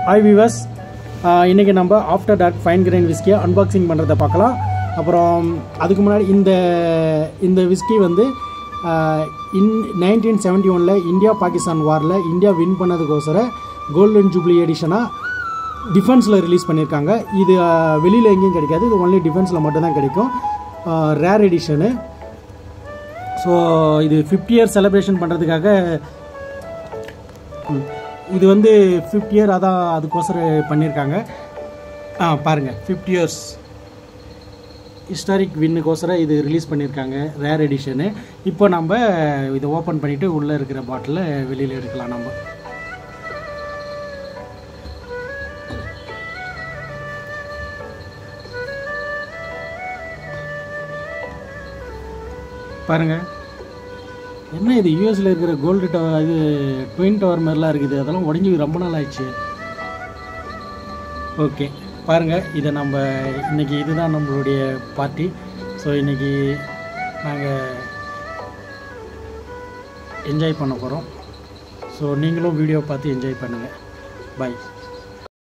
Hi viewers இன்றைக்கி நம்ம after dark fine grain விஸ்கியை அன்பாக்சிங் பண்ணுறதை பார்க்கலாம் அப்புறம் அதுக்கு முன்னாடி இந்த இந்த விஸ்கி வந்து ஆஹ், இன் நைன்டீன் செவன்ட்டி ஒனில் இந்தியா பாகிஸ்தான் வாரில் இந்தியா வின் பண்ணதுக்கோசரம் கோல்டன் ஜூப்ளி எடிஷனாக டிஃபென்ஸில் ரிலீஸ் பண்ணியிருக்காங்க இது வெளியில் எங்கேயும் கிடைக்காது இது ஒன்லி டிஃபென்ஸில் மட்டும்தான் கிடைக்கும் ரேர் எடிஷனு ஸோ இது ஃபிஃப்டி இயர் செலிப்ரேஷன் பண்ணுறதுக்காக ம். இது வந்து ஃபிஃப்டி இயர் அதான் அதுக்கோசரம் பண்ணியிருக்காங்க ஆ பாருங்கள் ஃபிஃப்டி இயர்ஸ் ஹிஸ்டாரிக் வின்னுக்கோசரம் இது ரிலீஸ் பண்ணியிருக்காங்க ரேர் எடிஷனு இப்போ நம்ம இதை ஓப்பன் பண்ணிவிட்டு உள்ளே இருக்கிற பாட்டிலை வெளியில் எடுக்கலாம் நம்ம பாருங்க என்ன இது யூஎஸில் இருக்கிற கோல்டு டவர் இது ட்வின் டவர் மாதிரிலாம் இருக்குது அதெல்லாம் உடஞ்சி ரொம்ப நாள் ஆயிடுச்சு ஓகே பாருங்கள் இதை நம்ம இன்றைக்கி இதுதான் நம்மளுடைய பார்ட்டி ஸோ இன்றைக்கி நாங்கள் என்ஜாய் பண்ண போகிறோம் ஸோ நீங்களும் வீடியோ பார்த்து என்ஜாய் பண்ணுங்கள் பை